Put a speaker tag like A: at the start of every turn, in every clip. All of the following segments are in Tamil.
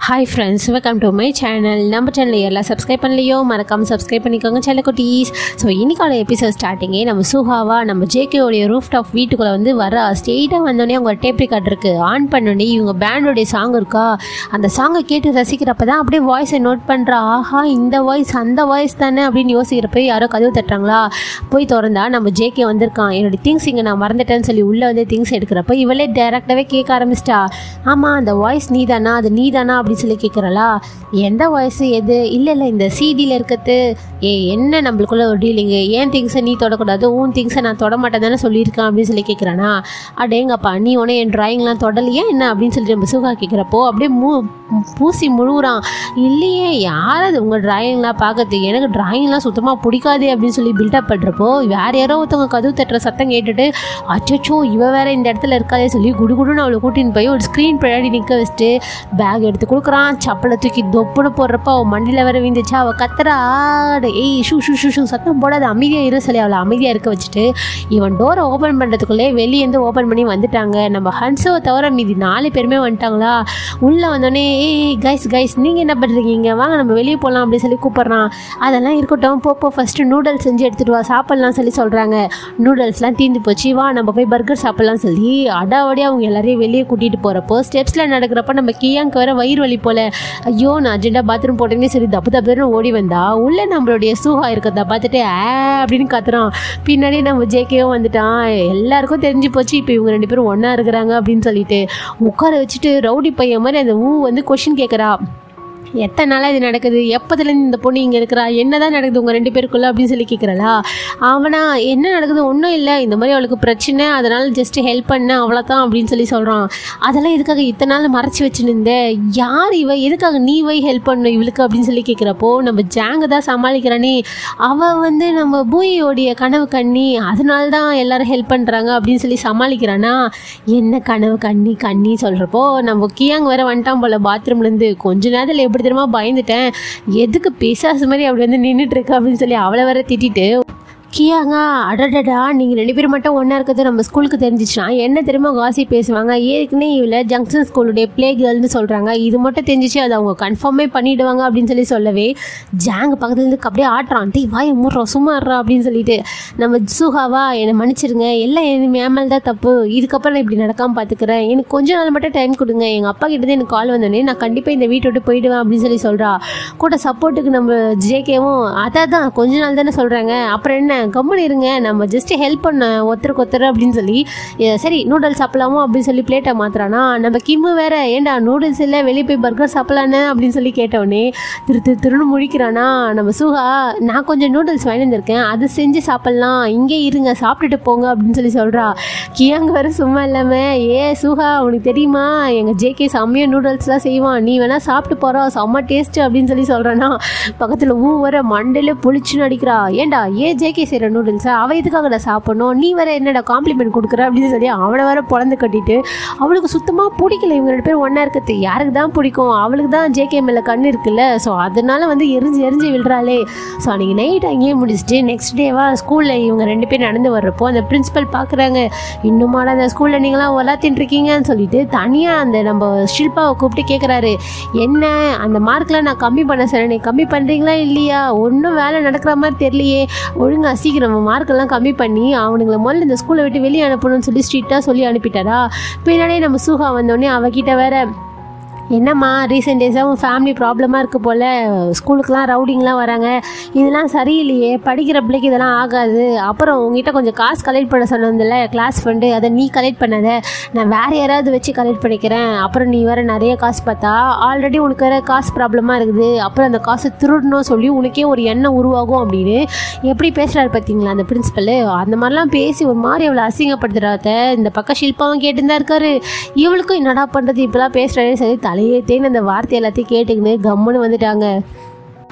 A: hi friends welcome to my channel நம்ம சேனல் எல்லாம் சப்ஸ்கிரைப் பண்ணலையோ மறக்காமல் சப்ஸ்கிரைப் பண்ணிக்கோங்க சேனல் குட்டீஸ் ஸோ இன்னைக்கான எபிசோட் ஸ்டார்டிங்கே நம்ம சுகாவா நம்ம ஜேகேவோடைய ரூஃப் டாப் வீட்டுக்குள்ளே வந்து வர ஸ்ட்ரெயிட்டாக வந்தோடனே அவங்க டேப் ரெக்கார்ட் இருக்குது ஆன் பண்ணோடனே இவங்க பேண்டோடைய சாங் இருக்கா அந்த சாங்கை கேட்டு ரசிக்கிறப்ப தான் அப்படியே வாய்ஸை நோட் பண்ணுறா ஆஹா இந்த வாய்ஸ் அந்த வாய்ஸ் தானே அப்படின்னு யோசிக்கிறப்ப யாரோ கதவு தட்டுறாங்களா போய் திறந்தா நம்ம ஜேகே வந்திருக்கான் என்னோட திங்ஸ் இங்கே நான் மறந்துட்டேன்னு சொல்லி உள்ளே வந்து திங்ஸ் எடுக்கிறப்ப இவளே டேரெக்டாகவே கேட்க ஆரம்பிச்சிட்டா ஆமாம் அந்த வாய்ஸ் நீ தானா அது நீ தானா அப்படின்னு சொல்லி கேட்குறலா எந்த வாய்ஸ் எது இல்லை இல்லை இந்த சிடியில் இருக்கிறது ஏ என்ன நம்மளுக்குள்ள ஒரு டீலிங்கு ஏன் திங்ஸை நீ தொடக்கூடாது உன் திங்ஸை நான் தொட மாட்டேன் தானே சொல்லியிருக்கேன் அப்படின்னு சொல்லி கேட்குறானா அடேங்கப்பா நீ உடனே என் ட்ராயிங்லாம் தொடலையா என்ன அப்படின்னு சொல்லிட்டு நம்ம சுகா கேட்குறப்போ அப்படியே மூ பூசி முழுகுறான் இல்லையே யாராவது உங்கள் ட்ராயிங்லாம் பார்க்கறது எனக்கு ட்ராயிங்லாம் சுத்தமாக பிடிக்காதே அப்படின்னு சொல்லி பில்டப் பண்ணுறப்போ வேற யாரோ ஒருத்தவங்க கதவு தட்டுற சத்தம் கேட்டுட்டு அச்சோ இவ வேற இந்த இடத்துல இருக்காதே சொல்லி குடுகுடுன்னு அவளை கூட்டின்னு போய் ஒரு ஸ்க்ரீன் பின்னாடி நிற்க வச்சுட்டு பேக் எடுத்து கொடுக்குறான் சப்பலை தூக்கி தொப்புன்னு போடுறப்ப அவள் மண்டியில் வேற விழுந்துச்சா அவள் கத்துறா ஆடு ஏய் ஷூ ஷூ ஷூ ஷூ சத்தம் போடாத அமைதியாக இரு சொல்லி அவளை அமைதியாக இருக்க வச்சுட்டு இவன் டோரை ஓப்பன் பண்ணுறதுக்குள்ளே வெளியேருந்து ஓப்பன் பண்ணி வந்துட்டாங்க நம்ம ஹன்ஸோவை தவிர மீதி நாலு பேருமே வந்துட்டாங்களா உள்ளே வந்தோடனே ஏய் கைஸ் கைஸ் நீங்கள் என்ன பண்ணுறீங்க வாங்க நம்ம வெளியே போகலாம் அப்படின்னு சொல்லி கூப்பிட்றான் அதெல்லாம் இருக்கட்டும் போ போ ஃபஸ்ட்டு நூடுல்ஸ் செஞ்சு எடுத்துகிட்டு வா சாப்பிட்லாம் சொல்லி சொல்கிறாங்க நூடுல்ஸ்லாம் தீந்து போச்சு வா நம்ம போய் பர்கர் சாப்பிட்லாம் சொல்லி அடாவடி அவங்க எல்லாரையும் வெளியே கூட்டிகிட்டு போகிறப்போ ஸ்டெப்ஸில் நடக்கிறப்ப நம்ம கியாங்க்கு வேற வயிறு வலி போல ஐயோ நான் அர்ஜென்ட்டாக பாத்ரூம் போட்டேன்னே சரி தப்பு தப்புன்னு ஓடி வந்தா உள்ளே நம்மளுடைய சூஹா இருக்கிறத பார்த்துட்டு ஆ அப்படின்னு கத்துறான் பின்னாடி நம்ம ஜேகேவும் வந்துட்டான் எல்லாருக்கும் தெரிஞ்சு போச்சு இப்போ இவங்க ரெண்டு பேரும் ஒன்றா இருக்கிறாங்க அப்படின்னு சொல்லிட்டு உட்கார வச்சுட்டு ரவுடி பையன் மாதிரி அந்த ஊ வந்து கொஷின் கேட்குறா எத்தனை நாளாக இது நடக்குது எப்போதுலேருந்து இந்த பொண்ணு இங்கே இருக்கிறா என்ன தான் நடக்குது உங்கள் ரெண்டு பேருக்குள்ள அப்படின்னு சொல்லி கேட்குறலா அவனா என்ன நடக்குது ஒன்றும் இல்லை இந்த மாதிரி அவளுக்கு பிரச்சனை அதனால் ஜஸ்ட் ஹெல்ப் பண்ணேன் அவ்வளோதான் அப்படின்னு சொல்லி சொல்கிறான் அதெல்லாம் எதுக்காக இத்தனை நாள் மறைச்சி வச்சுருந்த யார் இவ எதுக்காக நீ போய் ஹெல்ப் பண்ணணும் இவளுக்கு அப்படின்னு சொல்லி கேட்குறப்போ நம்ம ஜாங்க தான் சமாளிக்கிறானே அவள் வந்து நம்ம பூயோடைய கனவு கண்ணி அதனால தான் எல்லாரும் ஹெல்ப் பண்ணுறாங்க அப்படின்னு சொல்லி சமாளிக்கிறானா என்ன கனவு கண்ணி கண்ணி சொல்கிறப்போ நம்ம கியாங் வேற வந்துட்டான் போல பாத்ரூம்லேருந்து கொஞ்ச நேரத்தில் எப்படி தெரியுமா பயந்துட்டேன் எதுக்கு பிசாசு மாதிரி அப்படி வந்து நின்றுட்டு இருக்கு அப்படின்னு சொல்லி அவளை வேற திட்டிட்டு கியாங்க அடடடா நீங்கள் ரெண்டு பேரும் மட்டும் ஒன்றா இருக்கிறது நம்ம ஸ்கூலுக்கு தெரிஞ்சிச்சுன்னா என்ன தெரியுமா காசி பேசுவாங்க ஏற்கனவே இவளை ஜங்ஷன் ஸ்கூலுடைய ப்ளே கேர்ள்னு சொல்கிறாங்க இது மட்டும் தெரிஞ்சிச்சு அதை அவங்க கன்ஃபார்மே பண்ணிவிடுவாங்க அப்படின்னு சொல்லி சொல்லவே ஜாங் பக்கத்துலேருந்து அப்படியே ஆட்டுறான் டேய் வாய மூடுறோம் சும்மா இருறா அப்படின்னு சொல்லிட்டு நம்ம சுகாவா என்னை மன்னிச்சிருங்க எல்லாம் என் மேமல் தான் தப்பு இதுக்கப்புறம் நான் இப்படி நடக்காமல் பார்த்துக்கிறேன் எனக்கு கொஞ்ச நாள் மட்டும் டைம் கொடுங்க எங்கள் அப்பா கிட்டே எனக்கு கால் வந்தோடனே நான் கண்டிப்பாக இந்த வீட்டை விட்டு போயிடுவேன் அப்படின்னு சொல்லி சொல்கிறா கூட சப்போர்ட்டுக்கு நம்ம ஜேகேவும் அதான் தான் கொஞ்ச நாள் தானே சொல்கிறாங்க அப்புறம் என்ன கம்முன்னு இருங்க நம்ம ஜஸ்ட் ஹெல்ப் பண்ண ஒருத்தருக்கு ஒருத்தர் அப்படின்னு சொல்லி எ, சரி நூடுல்ஸ் சாப்பிடலாமோ அப்படின்னு சொல்லி பிளேட்டை மாத்துறானா நம்ம கிம்மு வேற ஏன்டா நூடுல்ஸ் இல்லை வெளியே போய் பர்கர் சாப்பிடலான்னு அப்படின்னு சொல்லி கேட்டவுடனே திரு திரு திருன்னு முழிக்கிறானா நம்ம சுகா நான் கொஞ்சம் நூடுல்ஸ் வாங்கி வந்திருக்கேன் அது செஞ்சு சாப்பிட்லாம் இங்கே இருங்க சாப்பிட்டுட்டு போங்க அப்படின்னு சொல்லி சொல்கிறா கியாங்க வேற சும்மா இல்லாமல் ஏ சுகா உனக்கு தெரியுமா எங்கள் ஜேகே செம்மையாக நூடுல்ஸ்லாம் செய்வான் நீ வேணால் சாப்பிட்டு போகிறா செம்ம டேஸ்ட்டு அப்படின்னு சொல்லி சொல்கிறானா பக்கத்தில் ஊ வர மண்டையில புளிச்சுன்னு அடிக்கிறா ஏன்டா ஏ ஜேகே செய்கிற நூடுல்ஸை அவள் எதுக்காக நான் சாப்பிடணும் நீ வேற என்னடா காம்ப்ளிமெண்ட் கொடுக்குற அப்படின்னு சொல்லி அவனை வேற பொழந்து கட்டிட்டு அவளுக்கு சுத்தமாக பிடிக்கல இவங்க ரெண்டு பேரும் ஒன்றா இருக்கிறது யாருக்கு தான் பிடிக்கும் அவளுக்கு தான் ஜேகே மேலே கண்ணு இருக்குல்ல ஸோ அதனால வந்து எரிஞ்சு எரிஞ்சு விழுறாளே ஸோ அன்றைக்கி நைட் அங்கேயே முடிச்சுட்டு நெக்ஸ்ட் டேவா ஸ்கூலில் இவங்க ரெண்டு பேர் நடந்து வர்றப்போ அந்த பிரின்ஸிபல் பார்க்குறாங்க இன்னுமாடா அந்த ஸ்கூலில் நீங்களாம் விளாத்தின்னு இருக்கீங்கன்னு சொல்லிட்டு தனியாக அந்த நம்ம ஷில்பாவை கூப்பிட்டு கேட்குறாரு என்ன அந்த மார்க்லாம் நான் கம்மி பண்ண சொன்னேன் கம்மி பண்ணுறீங்களா இல்லையா ஒன்றும் வேலை நடக்கிற மாதிரி தெரியலையே ஒழுங்கா சீக்கிரம் மார்க்கெல்லாம் கம்மி பண்ணி அவனுங்களை முதல்ல இந்த ஸ்கூலை விட்டு வெளியே அனுப்பணும்னு சொல்லி ஸ்ட்ரிக்டாக சொல்லி அனுப்பிட்டாரா பின்னாடியே நம்ம சுகா வந்தோடனே அவகிட்ட வேற என்னம்மா ரீசெண்ட் டேஸாக உன் ஃபேமிலி ப்ராப்ளமாக இருக்குது போல் ஸ்கூலுக்குலாம் ரவுடிங்லாம் வராங்க இதெல்லாம் சரியில்லையே படிக்கிற பிள்ளைக்கு இதெல்லாம் ஆகாது அப்புறம் உங்ககிட்ட கொஞ்சம் காசு கலெக்ட் பண்ண சொன்னதில்ல கிளாஸ் ஃபண்டு அதை நீ கலெக்ட் பண்ணாத நான் வேறு யாராவது வச்சு கலெக்ட் பண்ணிக்கிறேன் அப்புறம் நீ வேறு நிறைய காசு பார்த்தா ஆல்ரெடி உனக்கு வேறு காசு ப்ராப்ளமாக இருக்குது அப்புறம் அந்த காசு திருடணும் சொல்லி உனக்கே ஒரு எண்ணம் உருவாகும் அப்படின்னு எப்படி பேசுகிறாரு பார்த்தீங்களா அந்த பிரின்சிபல் அந்த மாதிரிலாம் பேசி ஒரு மாதிரி அவளை அசிங்கப்படுத்துறாத இந்த பக்கம் ஷில்பாவும் கேட்டுதான் இருக்காரு இவளுக்கும் என்னடா பண்ணுறது இப்பெல்லாம் பேசுகிறாரே சரி தலையே தேன்னு அந்த வார்த்தை எல்லாத்தையும் கேட்டுக்கின்னு கம்முன்னு வந்துட்டாங்க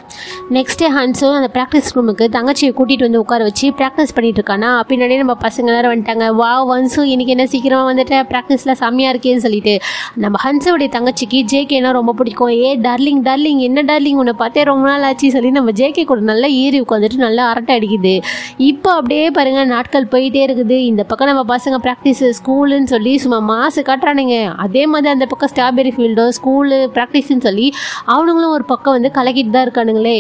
A: நெக்ஸ்ட் டே ஹன்ஸும் அந்த ப்ராக்டிஸ் ரூமுக்கு தங்கச்சியை கூட்டிகிட்டு வந்து உட்கார வச்சு ப்ராக்டிஸ் பண்ணிட்டு இருக்கானா பின்னாடியே நம்ம பசங்க எல்லாரும் வந்துட்டாங்க வா வன்சு இன்னைக்கு என்ன சீக்கிரமாக வந்துட்டேன் ப்ராக்டிஸில் செம்மையாக இருக்கேன்னு சொல்லிட்டு நம்ம ஹன்ஸோடைய தங்கச்சிக்கு ஜேகேனா ரொம்ப பிடிக்கும் ஏ டார்லிங் டார்லிங் என்ன டார்லிங் உன்னை பார்த்தே ரொம்ப நாள் ஆச்சு சொல்லி நம்ம ஜேகே கூட நல்லா ஏறி உட்காந்துட்டு நல்லா அரட்டை அடிக்குது இப்போ அப்படியே பாருங்க நாட்கள் போயிட்டே இருக்குது இந்த பக்கம் நம்ம பசங்க ப்ராக்டிஸ் ஸ்கூலுன்னு சொல்லி சும்மா மாசு காட்டுறானுங்க அதே மாதிரி அந்த பக்கம் ஸ்ட்ராபெரி ஃபீல்டோ ஸ்கூலு ப்ராக்டிஸ்ன்னு சொல்லி அவனுங்களும் ஒரு பக்கம் வந்து கலக்கிட்டு தான் இருக்கானுங்களே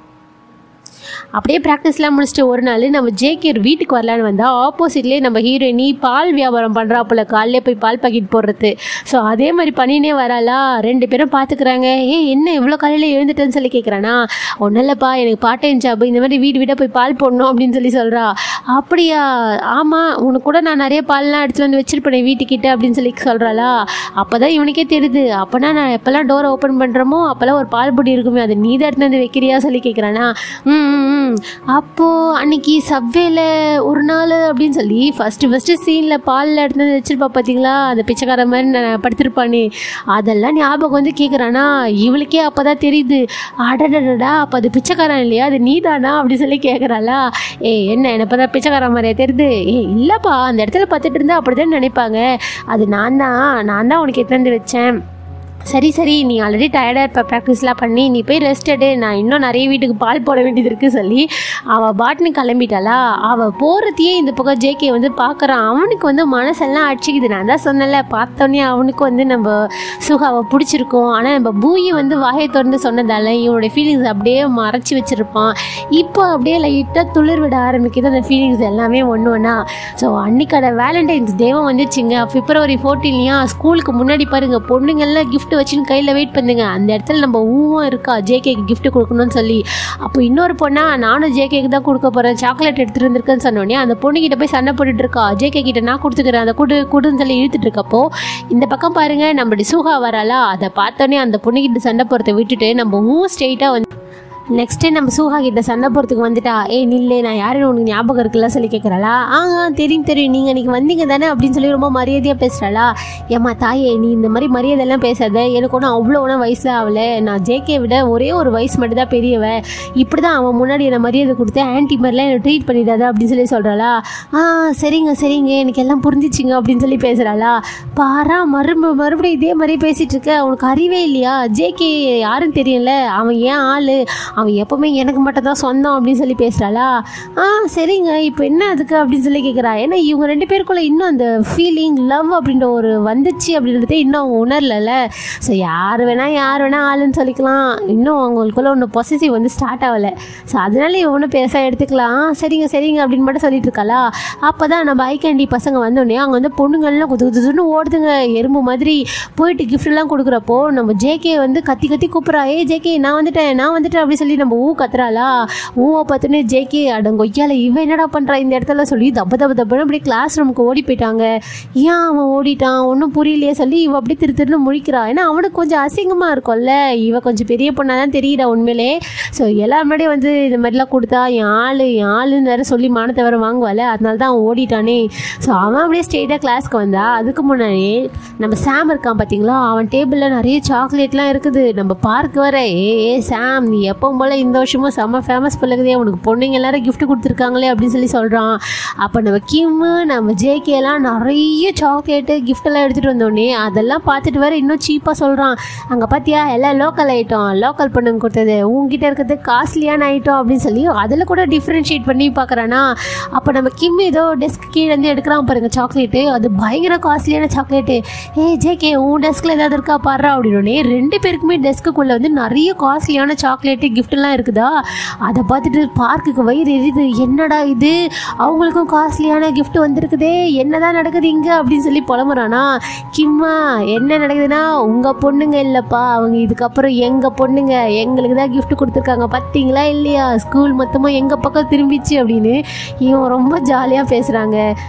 A: அப்படியே ப்ராக்டிஸ்லாம் முடிச்சுட்டு ஒரு நாள் நம்ம ஜேகே வீட்டுக்கு வரலான்னு வந்தால் ஆப்போசிட்லேயே நம்ம ஹீரோயினி பால் வியாபாரம் பண்ணுறாப்புல காலையிலே போய் பால் பாக்கெட் போடுறது ஸோ அதே மாதிரி பண்ணினே வராளா ரெண்டு பேரும் பார்த்துக்குறாங்க ஏ என்ன இவ்வளோ காலையில் எழுந்துட்டேன்னு சொல்லி கேட்குறானா ஒன்றும் இல்லைப்பா எனக்கு பார்ட் டைம் ஜாப் இந்த மாதிரி வீடு வீடாக போய் பால் போடணும் அப்படின்னு சொல்லி சொல்கிறா அப்படியா ஆமாம் உனக்கு கூட நான் நிறைய பால்லாம் எடுத்துகிட்டு வந்து வச்சிருப்பேன் வீட்டுக்கிட்ட அப்படின்னு சொல்லி சொல்கிறாளா அப்போ தான் இவனுக்கே தெரியுது அப்போனா நான் எப்போல்லாம் டோரை ஓப்பன் பண்ணுறோமோ அப்போல்லாம் ஒரு பால் பொடி இருக்குமே அதை நீ தான் எடுத்து வந்து வைக்கிறியா சொல்லி கேட்குறானா ம் ம், ம் அப்போது அன்னைக்கு சப்வேல ஒரு நாள் அப்படின்னு சொல்லி ஃபஸ்ட்டு ஃபஸ்ட்டு சீனில் பாலில் எடுத்து வந்து வச்சிருப்பா பார்த்தீங்களா அந்த பிச்சைக்கார மாதிரி நான் படுத்திருப்பானே அதெல்லாம் ஞாபகம் வந்து கேட்குறானா இவளுக்கே அப்போ தான் தெரியுது அடடடடா அப்போ அது பிச்சைக்காரன் இல்லையா அது நீதானா அப்படி சொல்லி கேட்குறாளா ஏ என்ன என்ன பார்த்தா பிச்சைக்காரன் மாதிரியா தெரியுது ஏ இல்லைப்பா அந்த இடத்துல பார்த்துட்டு இருந்தா அப்படி தான் நினைப்பாங்க அது நான் தான் நான் தான் உனக்கு எடுத்து வந்து வச்சேன் சரி சரி நீ ஆல்ரெடி டயர்டாக இருப்ப ப்ராக்டிஸ்லாம் பண்ணி நீ போய் ரெஸ்ட் எடு நான் இன்னும் நிறைய வீட்டுக்கு பால் போட வேண்டியது இருக்குது சொல்லி அவள் பாட்னு கிளம்பிட்டாளா அவள் போகிறதையே இந்த பக்கம் ஜேகே வந்து பார்க்குறான் அவனுக்கு வந்து மனசெல்லாம் அடிச்சிக்குது நான் தான் சொன்னல பார்த்தோன்னே அவனுக்கு வந்து நம்ம சுகாவை பிடிச்சிருக்கும் ஆனால் நம்ம பூயி வந்து வாயை திறந்து சொன்னதால இவனுடைய ஃபீலிங்ஸ் அப்படியே மறைச்சி வச்சுருப்பான் இப்போ அப்படியே லைட்டாக துளிர் விட ஆரம்பிக்குது அந்த ஃபீலிங்ஸ் எல்லாமே ஒன்று ஒன்றா ஸோ அன்னைக்கான வேலண்டைன்ஸ் டேவும் வந்துச்சுங்க பிப்ரவரி ஃபோர்டீன்லையா ஸ்கூலுக்கு முன்னாடி பாருங்க பொண்ணுங்கெல்லாம் gift வச்சுன்னு கையில் வெயிட் பண்ணுங்க அந்த இடத்துல நம்ம ஊவும் இருக்கா ஜேகேக்கு gift கொடுக்கணும்னு சொல்லி அப்போ இன்னொரு பொண்ணா நானும் ஜேகேக்கு தான் கொடுக்க போகிறேன் சாக்லேட் எடுத்துகிட்டு வந்திருக்கேன்னு சொன்னோடனே அந்த பொண்ணுகிட்ட போய் சண்டை போட்டுட்டு இருக்கா ஜேகே கிட்ட நான் கொடுத்துக்கிறேன் அந்த குடு குடுன்னு சொல்லி இழுத்துட்டு இருக்கப்போ இந்த பக்கம் பாருங்க நம்மளுடைய சுகா வராளா அதை பார்த்தோன்னே அந்த பொண்ணுகிட்ட சண்டை போகிறத விட்டுட்டு நம்ம ஊ ஸ்ட்ரெயிட்டாக வந்து நெக்ஸ்ட் டே நம்ம சூஹா கிட்ட சண்டை போகிறதுக்கு வந்துட்டா ஏய் நில்லே நான் யாருன்னு உனக்கு ஞாபகம் இருக்குல்ல சொல்லி கேட்குறாளா ஆ ஆ, தெரியும் தெரியும் நீங்கள் அன்றைக்கி வந்தீங்க தானே அப்படின்னு சொல்லி ரொம்ப மரியாதையாக பேசுகிறாளா ஏம்மா தாயே நீ இந்த மாதிரி மரியாதையெல்லாம் பேசாத எனக்கு ஒன்றும் அவ்வளோ ஒன்றும் வயசில் ஆகல நான் ஜேகே விட ஒரே ஒரு வயசு மட்டும் தான் பெரியவ இப்படி தான் அவன் முன்னாடி என்னை மரியாதை கொடுத்து ஆன்டி மாதிரிலாம் என்னை ட்ரீட் பண்ணிடாத அப்படின்னு சொல்லி சொல்கிறாளா ஆ சரிங்க சரிங்க எனக்கு எல்லாம் புரிஞ்சிச்சிங்க அப்படின்னு சொல்லி பேசுகிறாளா பாரா மறுப மறுபடியும் இதே மாதிரி பேசிகிட்டு இருக்க அவனுக்கு அறிவே இல்லையா ஜேகே யாருன்னு தெரியல அவன் ஏன் ஆள் அவன் எப்போவுமே எனக்கு மட்டும் தான் சொந்தம் அப்படின்னு சொல்லி பேசுகிறாளா ஆ சரிங்க இப்போ என்ன அதுக்கு அப்படின்னு சொல்லி கேட்குறா ஏன்னா இவங்க ரெண்டு பேருக்குள்ள இன்னும் அந்த ஃபீலிங் லவ் அப்படின்ற ஒரு வந்துச்சு அப்படின்றதே இன்னும் அவங்க உணரலல்ல ஸோ யார் வேணால் யார் வேணால் ஆளுன்னு சொல்லிக்கலாம் இன்னும் அவங்களுக்குள்ள ஒன்று பொசிட்டிவ் வந்து ஸ்டார்ட் ஆகலை ஸோ அதனால இவனும் பெருசாக எடுத்துக்கலாம் "ஆ, சரிங்க சரிங்க அப்படின்னு மட்டும் சொல்லிட்டு இருக்காளா அப்போ தான் நம்ம ஐ கேண்டி பசங்க வந்தோடனே அங்கே வந்து பொண்ணுங்கள்லாம் குது குதுன்னு ஓடுதுங்க எறும்பு மாதிரி போயிட்டு கிஃப்ட்லாம் கொடுக்குறப்போ நம்ம ஜேகே வந்து கத்தி கத்தி கூப்பிட்றா ஏ ஜேகே நான் வந்துட்டேன் நான் வந்துட்டேன் அப்படி சொல்லி நம்ம ஊ கத்துறாளா ஊவை பார்த்தோன்னே ஜேகே அடங்கொய்யால இவன் என்னடா பண்ணுறா இந்த இடத்துல சொல்லி தப்ப தப்ப தப்புன்னு அப்படியே கிளாஸ் ரூமுக்கு ஓடி போயிட்டாங்க ஏன் அவன் ஓடிட்டான் ஒன்றும் புரியலையே சொல்லி இவ அப்படியே திரு திருன்னு முழிக்கிறா ஏன்னா அவனுக்கு கொஞ்சம் அசிங்கமாக இருக்கும்ல இவ கொஞ்சம் பெரிய பொண்ணாக தான் தெரியுதா உண்மையிலே ஸோ எல்லா முன்னாடியும் வந்து இந்த மாதிரிலாம் கொடுத்தா என் ஆள் என் ஆளுன்னு வேற சொல்லி மானத்தை வேற வாங்குவாள் அதனால தான் அவன் ஓடிட்டானே ஸோ அவன் அப்படியே ஸ்ட்ரெயிட்டாக கிளாஸ்க்கு வந்தா அதுக்கு முன்னாடி நம்ம சாம் இருக்கான் பார்த்தீங்களா அவன் டேபிளில் நிறைய சாக்லேட்லாம் இருக்குது நம்ம பார்க் வர ஏ ஏ சாம் நீ எப்பவும் போல் இந்த வருஷமும் செம்ம ஃபேமஸ் பிள்ளைக்குதே உனக்கு பொண்ணுங்க எல்லாரும் gift கொடுத்துருக்காங்களே அப்படின்னு சொல்லி சொல்கிறான் அப்போ நம்ம கிம்மு நம்ம ஜேகேலாம் நிறைய சாக்லேட்டு கிஃப்டெல்லாம் எடுத்துகிட்டு வந்தோடனே அதெல்லாம் பார்த்துட்டு வேற இன்னும் சீப்பாக சொல்கிறான் அங்கே பார்த்தியா எல்லாம் லோக்கல் ஐட்டம் லோக்கல் பொண்ணுங்க கொடுத்தது உங்ககிட்ட இருக்கிறது காஸ்ட்லியான ஐட்டம் அப்படின்னு சொல்லி அதில் கூட டிஃப்ரென்ஷியேட் பண்ணி பார்க்குறானா அப்போ நம்ம கிம் ஏதோ டெஸ்க் கீழே இருந்து எடுக்கிறான் பாருங்க சாக்லேட்டு அது பயங்கர காஸ்ட்லியான சாக்லேட்டு ஏ ஜேகே உன் டெஸ்கில் ஏதாவது இருக்கா பாடுறா அப்படின்னோடனே ரெண்டு பேருக்குமே டெஸ்க்குள்ளே வந்து நிறைய காஸ்ட்லியான சாக்லேட்டு கிஃப்ட்லாம் இருக்குதா அதை பார்த்துட்டு பார்க்குக்கு வயிறு எரியுது என்னடா இது அவங்களுக்கும் காஸ்ட்லியான gift வந்திருக்குதே என்னதான் நடக்குது இங்கே அப்படின்னு சொல்லி புலம்புறானா கிம்மா என்ன நடக்குதுன்னா உங்கள் பொண்ணுங்க இல்லைப்பா அவங்க இதுக்கப்புறம் எங்கள் பொண்ணுங்க எங்களுக்கு தான் gift கொடுத்துருக்காங்க பார்த்தீங்களா இல்லையா ஸ்கூல் மொத்தமாக எங்கள் பக்கம் திரும்பிச்சு அப்படின்னு இவன் ரொம்ப ஜாலியாக பேசுகிறாங்க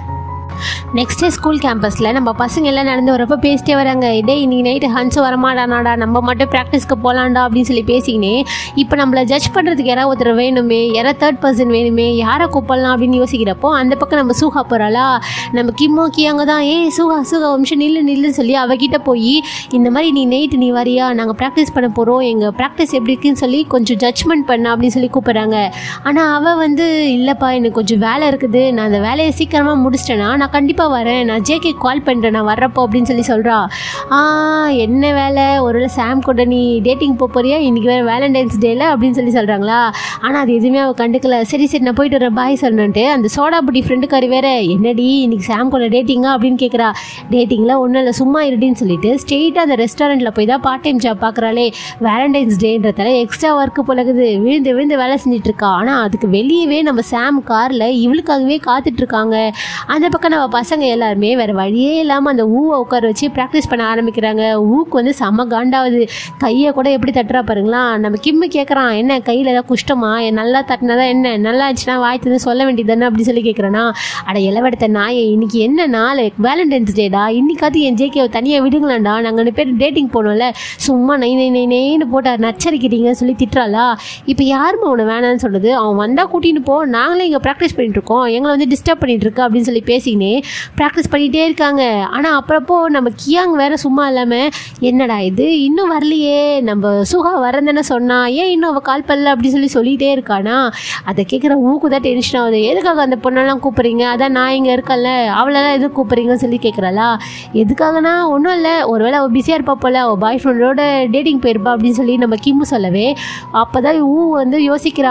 A: நெக்ஸ்ட் டே ஸ்கூல் கேம்பஸில் நம்ம பசங்க எல்லாம் நடந்து வரப்போ பேசிட்டே வராங்க டேய் இன்னைக்கு நைட்டு ஹன்ஸ் வரமாட்டானாடா நம்ம மட்டும் ப்ராக்டிஸ்க்கு போகலாண்டா அப்படின்னு சொல்லி பேசிக்கினே இப்போ நம்மளை ஜட்ஜ் பண்ணுறதுக்கு யாராவது ஒருத்தர் வேணுமே யாராவது தேர்ட் பர்சன் வேணுமே யாரை கூப்பிடலாம் அப்படின்னு யோசிக்கிறப்போ அந்த பக்கம் நம்ம சூஹா போகிறாளா நம்ம கிம்மோ கியாங்க தான் ஏய் சூஹா சூஹா ஒரு நிமிஷம் நில்லு நில்லுன்னு சொல்லி அவகிட்ட போய் இந்த மாதிரி நீ நைட்டு நீ வரியா நாங்கள் ப்ராக்டிஸ் பண்ண போகிறோம் எங்கள் ப்ராக்டிஸ் எப்படி இருக்குன்னு சொல்லி கொஞ்சம் ஜட்ஜ்மெண்ட் பண்ண அப்படின்னு சொல்லி கூப்பிட்றாங்க ஆனால் அவள் வந்து இல்லைப்பா எனக்கு கொஞ்சம் வேலை இருக்குது நான் அந்த வேலையை சீக்கிரமாக முடிச்சிட்டேன்னா நான் கண்டிப்பாக வரேன் நான் ஜேகே கால் பண்ணுறேன் நான் வர்றப்போ அப்படின்னு சொல்லி சொல்கிறா ஆ என்ன வேலை ஒருவேளை சாம் கூட நீ டேட்டிங் போக போறியா இன்றைக்கி வேறு வேலண்டைன்ஸ் டேல அப்படின்னு சொல்லி சொல்கிறாங்களா ஆனால் அது எதுவுமே அவள் கண்டுக்கல சரி சரி நான் போயிட்டு வரேன் பாய் சொல்லணுன்ட்டு அந்த சோடா புட்டி ஃப்ரெண்டுக்காரி வேற என்னடி இன்னைக்கு சாம் கூட டேட்டிங்கா அப்படின்னு கேட்குறா டேட்டிங்கில் ஒன்றும் இல்லை சும்மா இருடின்னு சொல்லிட்டு ஸ்ட்ரெயிட்டாக அந்த ரெஸ்டாரண்ட்டில் போய் தான் பார்ட் டைம் ஜாப் பார்க்குறாளே வேலண்டைன்ஸ் டேன்றதால எக்ஸ்ட்ரா ஒர்க்கு போலகுது விழுந்து விழுந்து வேலை செஞ்சுட்டு இருக்கா ஆனால் அதுக்கு வெளியவே நம்ம சாம் காரில் இவளுக்காகவே காத்துட்டு இருக்காங்க அந்த பக்கம் நம்ம பசங்க எல்லாருமே வேறு வழியே இல்லாமல் அந்த ஊவை உட்கார வச்சு ப்ராக்டிஸ் பண்ண ஆரம்பிக்கிறாங்க ஊக்கு வந்து செம்ம காண்டாவது கையை கூட எப்படி தட்டுறா பாருங்களா நம்ம கிம்மு கேட்குறான் என்ன கையில் ஏதாவது குஷ்டமா என் நல்லா தட்டினதா என்ன நல்லா இருந்துச்சுன்னா வாய் தந்து சொல்ல வேண்டியது தானே அப்படி சொல்லி கேட்குறேன்னா அட இளவெடுத்த நாயே இன்னைக்கு என்ன நாள் வேலண்டைன்ஸ் டேடா இன்னைக்காவது என் ஜேகேவை தனியாக விடுங்களேன்டா நாங்கள் ரெண்டு பேர் டேட்டிங் போனோம்ல சும்மா நை நை நை நைன்னு போட்டு நச்சரிக்கிறீங்கன்னு சொல்லி திட்டுறாளா இப்போ யாருமே உன்னை வேணான்னு சொல்லுது அவன் வந்தால் கூட்டின்னு போ நாங்களே இங்கே ப்ராக்டிஸ் பண்ணிட்டு இருக்கோம் எங்களை வந்து டிஸ்டர்ப் பண்ணிட்டு இருக்க அப்படின்னு சொல்லி பேசிக்கினே ப்ராக்டிஸ் பண்ணிகிட்டே இருக்காங்க ஆனால் அப்புறப்போ நம்ம கியாங் வேற சும்மா இல்லாமல் என்னடா இது இன்னும் வரலையே நம்ம சுகா வரந்தானே சொன்னா ஏன் இன்னும் அவள் கால் பண்ணல அப்படின்னு சொல்லி சொல்லிகிட்டே இருக்கானா அதை கேட்குற ஊக்கு தான் டென்ஷன் ஆகுது எதுக்காக அந்த பொண்ணெல்லாம் கூப்பிட்றீங்க அதான் நான் இங்கே இருக்கல அவளெல்லாம் எது கூப்பிட்றீங்கன்னு சொல்லி கேட்குறாளா எதுக்காகனா ஒன்றும் இல்லை ஒருவேளை அவள் பிஸியாக இருப்பா போல அவள் பாய் ஃப்ரெண்டோட டேட்டிங் போயிருப்பா அப்படின்னு சொல்லி நம்ம கிம்மு சொல்லவே அப்போ தான் ஊ வந்து யோசிக்கிறா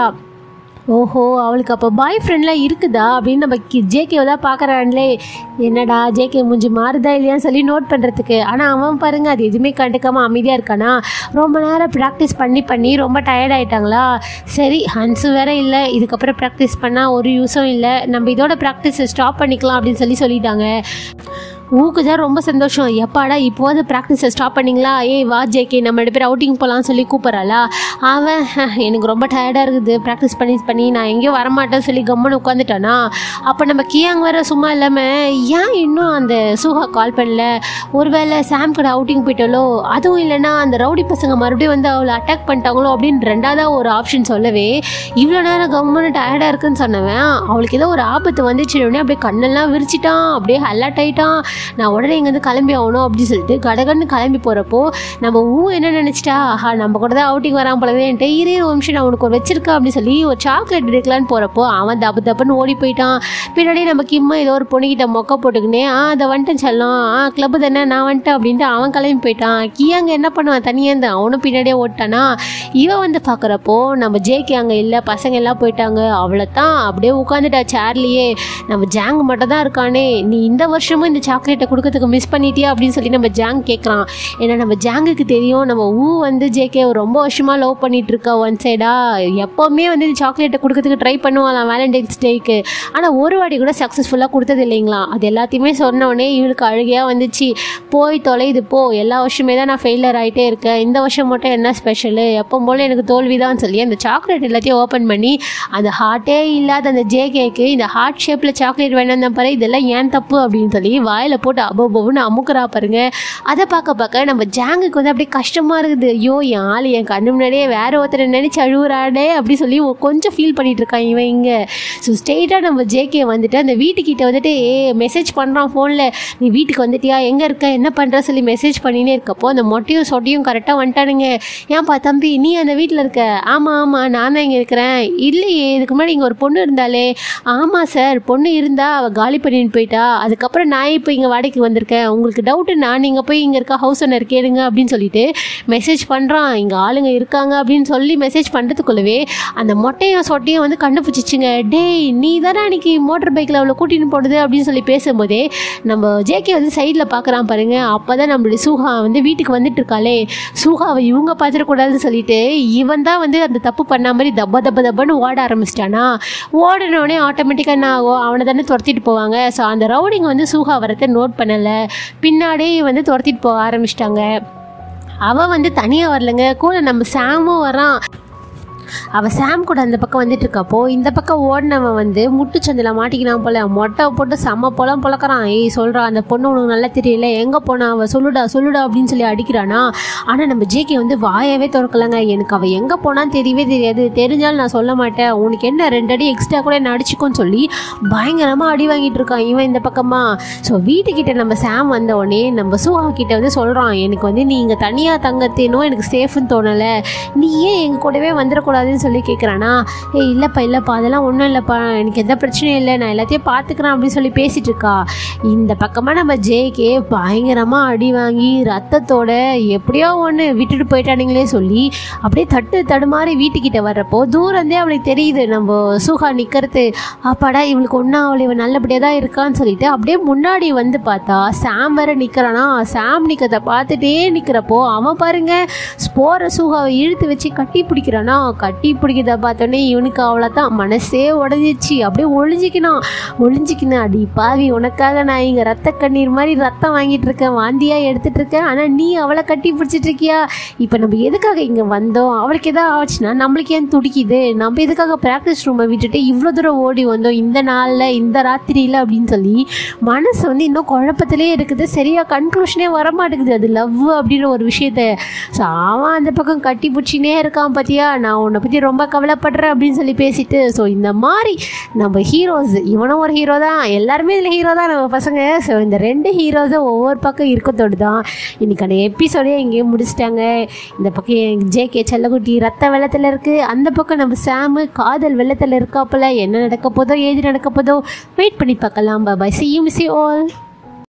A: ஓஹோ அவளுக்கு அப்போ பாய் ஃப்ரெண்ட்லாம் இருக்குதா அப்படின்னு நம்ம ஜேகேவை தான் பார்க்குறான்லே என்னடா ஜேகே மூஞ்சி மாறுதா இல்லையான்னு சொல்லி நோட் பண்ணுறதுக்கு ஆனால் அவன் பாருங்க அது எதுவுமே கண்டுக்காமல் அமைதியாக இருக்கானா ரொம்ப நேரம் ப்ராக்டிஸ் பண்ணி பண்ணி ரொம்ப டயர்ட் ஆயிட்டாங்களா சரி ஹன்ஸு வேற இல்லை இதுக்கப்புறம் ப்ராக்டிஸ் பண்ணால் ஒரு யூஸும் இல்லை நம்ம இதோட ப்ராக்டிஸை ஸ்டாப் பண்ணிக்கலாம் அப்படின்னு சொல்லி சொல்லிட்டாங்க ஊக்கு தான் ரொம்ப சந்தோஷம் எப்பாடா இப்போது ப்ராக்டிஸை ஸ்டாப் பண்ணிங்களா ஏய் வா ஜேகே நம்ம ரெண்டு பேர் அவுட்டிங் போகலான்னு சொல்லி கூப்பிட்றாளா அவன் "ஹ, எனக்கு ரொம்ப டயர்டாக இருக்குது ப்ராக்டிஸ் பண்ணி பண்ணி நான் எங்கேயும் வரமாட்டேன்னு சொல்லி கம்முன்னு உட்காந்துட்டானா அப்போ நம்ம கியாங் வேற சும்மா இல்லாமல் ஏன் இன்னும் அந்த சுஹா கால் பண்ணல ஒருவேளை சாம் கூட அவுட்டிங் போயிட்டாலோ அதுவும் இல்லைன்னா அந்த ரவுடி பசங்க மறுபடியும் வந்து அவளை அட்டாக் பண்ணிட்டாங்களோ அப்படின்னு ரெண்டாவதாக ஒரு ஆப்ஷன் சொல்லவே இவ்வளோ நேரம் கம்முன்னு டயர்டாக இருக்குன்னு சொன்னவன் அவளுக்கு ஏதோ ஒரு ஆபத்து வந்துச்சு உடனே அப்படியே கண்ணெல்லாம் விரிச்சிட்டான் அப்படியே அலர்ட் ஆயிட்டான் நான் உடனே இங்கேருந்து கிளம்பி ஆகணும் அப்படின்னு சொல்லிட்டு கடகன்னு கிளம்பி போகிறப்போ நம்ம ஊ என்ன நினச்சிட்டா ஆஹா நம்ம கூட தான் அவுட்டிங் வராமல் போலதேன்ட்டு இரு ஒரு நிமிஷம் நான் உனக்கு ஒரு வச்சிருக்கேன் அப்படின்னு சொல்லி ஒரு சாக்லேட் எடுக்கலான்னு போகிறப்போ அவன் தப்பு தப்புன்னு ஓடி போயிட்டான் பின்னாடி நம்ம கிம்மா ஏதோ ஒரு பொண்ணுகிட்ட மொக்க போட்டுக்கினே ஆ அதை வந்துட்டேன் செல்லம் ஆ கிளப்பு தானே நான் வந்துட்டேன் அப்படின்ட்டு அவன் கிளம்பி போயிட்டான் கியாங்க என்ன பண்ணுவான் தனியாக இருந்து அவனும் பின்னாடியே ஓட்டானா இவன் வந்து பார்க்குறப்போ நம்ம ஜேகே அங்கே இல்லை பசங்க எல்லாம் போயிட்டாங்க அவளை தான் அப்படியே உட்காந்துட்டா சேர்லேயே நம்ம ஜாங் மட்டும் தான் இருக்கானே நீ இந்த வருஷமும் இந்த சாக்லேட்டை கொடுக்கறதுக்கு மிஸ் பண்ணிட்டியா அப்படின்னு சொல்லி நம்ம ஜாங் கேட்குறான் ஏன்னா நம்ம ஜாங்குக்கு தெரியும் நம்ம ஊ வந்து ஜேகே ரொம்ப வருஷமாக லவ் பண்ணிட்டு இருக்கா ஒன் சைடா எப்போவுமே வந்து இந்த சாக்லேட்டை கொடுக்கறதுக்கு ட்ரை பண்ணுவாளாம் வேலண்டைன்ஸ் டேக்கு ஆனால் ஒரு வாட்டி கூட சக்ஸஸ்ஃபுல்லாக கொடுத்தது இல்லைங்களா அது எல்லாத்தையுமே சொன்ன உடனே இவளுக்கு அழுகையாக வந்துச்சு போய் தொலைது போ எல்லா வருஷமே தான் நான் ஃபெயிலியர் ஆகிட்டே இருக்கேன் இந்த வருஷம் மட்டும் என்ன ஸ்பெஷலு எப்போ போல எனக்கு தோல்வி தான் சொல்லி அந்த சாக்லேட் எல்லாத்தையும் ஓப்பன் பண்ணி அந்த ஹார்ட்டே இல்லாத அந்த ஜே கேக்கு இந்த ஹார்ட் ஷேப்பில் சாக்லேட் வேணும் தான் பாரு இதெல்லாம் ஏன் தப்பு அப்படின்னு சொல்லி வாயில் போட்டு அபோபோன்னு அமுக்குறா பாருங்க அதை பார்க்க பார்க்க நம்ம ஜாங்குக்கு வந்து அப்படியே கஷ்டமாக இருக்குது ஐயோ என் ஆள் என் கண்ணு முன்னாடியே வேற ஒருத்தரை நினச்சி அழுகுறாடே அப்படி சொல்லி ஒ- கொஞ்சம் ஃபீல் பண்ணிட்டு இருக்கான் இவன் இங்கே ஸோ ஸ்ட்ரெயிட்டாக நம்ம ஜேகே வந்துட்டு அந்த வீட்டுக்கிட்ட வந்துட்டு ஏ மெசேஜ் பண்ணுறான் ஃபோனில் நீ வீட்டுக்கு வந்துட்டியா எங்கே இருக்க என்ன பண்ணுற சொல்லி மெசேஜ் பண்ணினே இருக்கப்போ அந்த மொட்டையும் சொட்டையும் கரெக்டாக வந்துட்டானுங்க ஏன்பா தம்பி நீ அந்த வீட்டில் இருக்க ஆமாம் ஆமாம் நான் தான் இங்கே இருக்கிறேன் இல்லையே இதுக்கு முன்னாடி இங்கே ஒரு பொண்ணு இருந்தாலே ஆமாம் சார் பொண்ணு இருந்தா அவள் காலி பண்ணிட்டு போயிட்டா அதுக்கப்புறம் நான் இப்போ இங்கே வாடகைக்கு வந்திருக்கேன் உங்களுக்கு டவுட்டு நான் நீங்கள் போய் இங்கே இருக்க ஹவுஸ் ஓனர் கேளுங்க அப்படின்னு சொல்லிட்டு மெசேஜ் பண்ணுறான் இங்கே ஆளுங்க இருக்காங்க அப்படின்னு சொல்லி மெசேஜ் பண்ணுறதுக்குள்ளவே அந்த மொட்டையும் சொட்டையும் வந்து கண்டுபிடிச்சிச்சுங்க டேய் நீ தானே அன்னைக்கு மோட்டர் பைக்கில் அவளை கூட்டின்னு போடுது அப்படின்னு சொல்லி பேசும்போதே நம்ம ஜேகே வந்து சைடில் பார்க்குறான் பாருங்க அப்போ தான் நம்மளுடைய சூஹா வந்து வீட்டுக்கு வந்துட்டு இருக்காளே சூஹாவை இவங்க பார்த்துடக்கூடாதுன்னு சொல்லிட்டு இவன் தான் வந்து அந்த தப்பு பண்ண மாதிரி தப்ப தப்ப தப்பன்னு ஓட ஆரம்பிச்சிட்டானா ஓடினோடனே ஆட்டோமேட்டிக்காக என்ன ஆகும் அவனை தானே துரத்திட்டு போவாங்க ஸோ அந்த ரவுடிங் வந்து சூஹா வரத்தை நோட் பண்ணலை பின்னாடியே வந்து துரத்திட்டு போக ஆரம்பிச்சிட்டாங்க அவன் வந்து தனியாக வரலங்க கூட நம்ம சாமும் வரான் அவள் சாம் கூட அந்த பக்கம் வந்துட்டு இருக்கப்போ இந்த பக்கம் ஓடினவன் வந்து முட்டுச்சந்தில் மாட்டிக்கினான் போல மொட்டை போட்டு செம்ம பொலம் பொழக்கிறான் ஏய் சொல்கிறா அந்த பொண்ணு உனக்கு நல்லா தெரியல எங்கே போனா அவள் சொல்லுடா சொல்லுடா அப்படின்னு சொல்லி அடிக்கிறானா ஆனால் நம்ம ஜேகே வந்து வாயவே திறக்கலங்க எனக்கு அவள் எங்கே போனான்னு தெரியவே தெரியாது தெரிஞ்சாலும் நான் சொல்ல மாட்டேன் உனக்கு என்ன ரெண்டு அடி எக்ஸ்ட்ரா கூட என்ன அடிச்சுக்கோன்னு சொல்லி பயங்கரமாக அடி வாங்கிட்டு இருக்கான் இவன் இந்த பக்கமா ஸோ வீட்டுக்கிட்ட நம்ம சாம் வந்த உடனே நம்ம சுஹா கிட்ட வந்து சொல்கிறான் எனக்கு வந்து நீ இங்கே தனியாக தங்கத்தேனோ எனக்கு சேஃப்னு தோணலை நீ ஏன் எங்கள் கூடவே வந்துடக்கூடாதுன்னு சொல்லி கேட்குறானா ஏய் இல்லைப்பா இல்லைப்பா அதெல்லாம் ஒன்றும் இல்லைப்பா எனக்கு எந்த பிரச்சனையும் இல்லை நான் எல்லாத்தையும் பார்த்துக்கிறேன் அப்படின்னு சொல்லி பேசிட்டு இருக்கா இந்த பக்கமாக நம்ம ஜேகே பயங்கரமாக அடி வாங்கி ரத்தத்தோட எப்படியோ ஒன்று விட்டுட்டு போயிட்டானுங்களே சொல்லி அப்படியே தட்டு தடுமாறி வீட்டுக்கிட்ட வர்றப்போ தூரந்தே அவளுக்கு தெரியுது நம்ம சுகா நிற்கிறது அப்பாடா இவளுக்கு ஒன்றா அவள் இவன் நல்லபடியாக தான் இருக்கான்னு சொல்லிட்டு அப்படியே முன்னாடி வந்து பார்த்தா சாம் வேற நிற்கிறானா சாம் நிற்கிறத பார்த்துட்டே நிற்கிறப்போ அவன் பாருங்க ஸ்போரை சுகாவை இழுத்து வச்சு கட்டி பிடிக்கிறானா கட்டி பிடிக்கிறத பார்த்தோன்னே இவனுக்கு அவ்வளோதான் மனசே உடஞ்சிச்சு அப்படியே ஒளிஞ்சிக்கணும் ஒளிஞ்சிக்கணும் அடி பாவி உனக்காக நான் இங்கே ரத்த கண்ணீர் மாதிரி ரத்தம் வாங்கிட்டு இருக்கேன் வாந்தியாக எடுத்துட்டு இருக்கேன் ஆனால் நீ அவளை கட்டி பிடிச்சிட்டு இருக்கியா இப்போ நம்ம எதுக்காக இங்கே வந்தோம் அவளுக்கு எதாவது ஆச்சுன்னா நம்மளுக்கு ஏன் துடிக்குது நம்ம எதுக்காக ப்ராக்டிஸ் ரூமை விட்டுட்டு இவ்வளோ தூரம் ஓடி வந்தோம் இந்த நாளில் இந்த ராத்திரியில் அப்படின்னு சொல்லி மனசு வந்து இன்னும் குழப்பத்திலே இருக்குது சரியா கன்க்ளூஷனே வர மாட்டேங்குது அது லவ் அப்படின்ற ஒரு விஷயத்த ஸோ அவன் அந்த பக்கம் கட்டி பிடிச்சினே இருக்கான் பார்த்தியா நான் உன்னை பற்றி ரொம்ப கவலைப்படுறேன் அப்படின்னு சொல்லி பேசிட்டு ஸோ இந்த மாதிரி நம்ம ஹீரோஸ் இவனும் ஒரு ஹீரோ தான் எல்லாருமே இதில் ஹீரோ தான் நம்ம பசங்க ஸோ இந்த ரெண்டு ஹீரோஸும் ஒவ்வொரு பக்கம் இருக்கத்தோடு தான் இன்னைக்கான எபிசோடே இங்கேயே முடிச்சிட்டாங்க இந்த பக்கம் ஜேகே செல்லக்குட்டி ரத்த வெள்ளத்தில் இருக்குது அந்த பக்கம் நம்ம சாமு காதல் வெள்ளத்தில் இருக்காப்புல என்ன நடக்க போதோ ஏது நடக்க போதோ வெயிட் பண்ணி பார்க்கலாம் bye see you miss you all